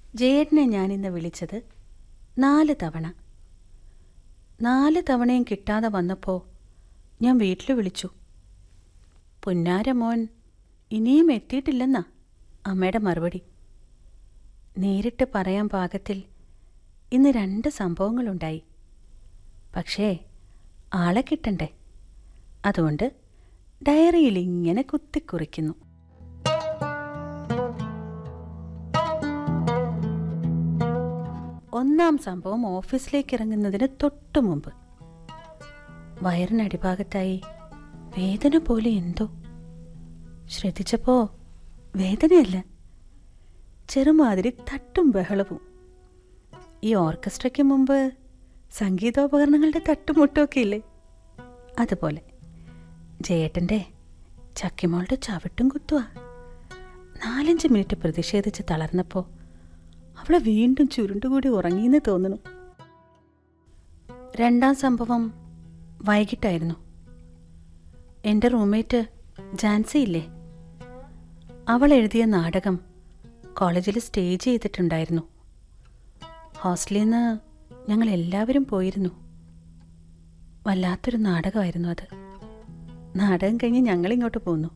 ജയേട്ടനെ ഞാനിന്ന് വിളിച്ചത് നാല് തവണ നാല് തവണയും കിട്ടാതെ വന്നപ്പോൾ ഞാൻ വീട്ടിൽ വിളിച്ചു പുന്നാര മോൻ ഇനിയും എത്തിയിട്ടില്ലെന്നാ അമ്മയുടെ മറുപടി നേരിട്ട് പറയാൻ പാകത്തിൽ ഇന്ന് രണ്ട് സംഭവങ്ങളുണ്ടായി പക്ഷേ ആളെ കിട്ടണ്ടേ അതുകൊണ്ട് ഡയറിയിൽ ഇങ്ങനെ കുത്തിക്കുറിക്കുന്നു ഒന്നാം സംഭവം ഓഫീസിലേക്ക് ഇറങ്ങുന്നതിന് തൊട്ടു മുമ്പ് വയറിനടിഭാഗത്തായി വേദന പോലെ എന്തോ ശ്രദ്ധിച്ചപ്പോ വേദനയല്ല ചെറുമാതിരി തട്ടും ബഹളവും ഈ ഓർക്കസ്ട്രയ്ക്ക് മുമ്പ് സംഗീതോപകരണങ്ങളുടെ തട്ടുമുട്ടുമൊക്കെ ഇല്ലേ അതുപോലെ ജയേട്ടൻ്റെ ചക്കിമോളുടെ ചവിട്ടും കുത്തുക നാലഞ്ച് മിനിറ്റ് പ്രതിഷേധിച്ച് തളർന്നപ്പോൾ അവളെ വീണ്ടും ചുരുണ്ടുകൂടി ഉറങ്ങിയെന്ന് തോന്നുന്നു രണ്ടാം സംഭവം വൈകിട്ടായിരുന്നു എൻ്റെ റൂംമേറ്റ് ജാൻസി ഇല്ലേ അവൾ എഴുതിയ നാടകം കോളേജിൽ സ്റ്റേജ് ചെയ്തിട്ടുണ്ടായിരുന്നു ഹോസ്റ്റലിൽ നിന്ന് ഞങ്ങൾ എല്ലാവരും പോയിരുന്നു വല്ലാത്തൊരു നാടകമായിരുന്നു അത് നാടകം കഴിഞ്ഞ് ഞങ്ങളിങ്ങോട്ട് പോന്നു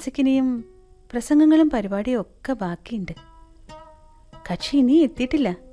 ജാൻസിക്കിനിയും പ്രസംഗങ്ങളും പരിപാടിയും ഒക്കെ ബാക്കിയുണ്ട് കക്ഷി ഇനി എത്തിയിട്ടില്ല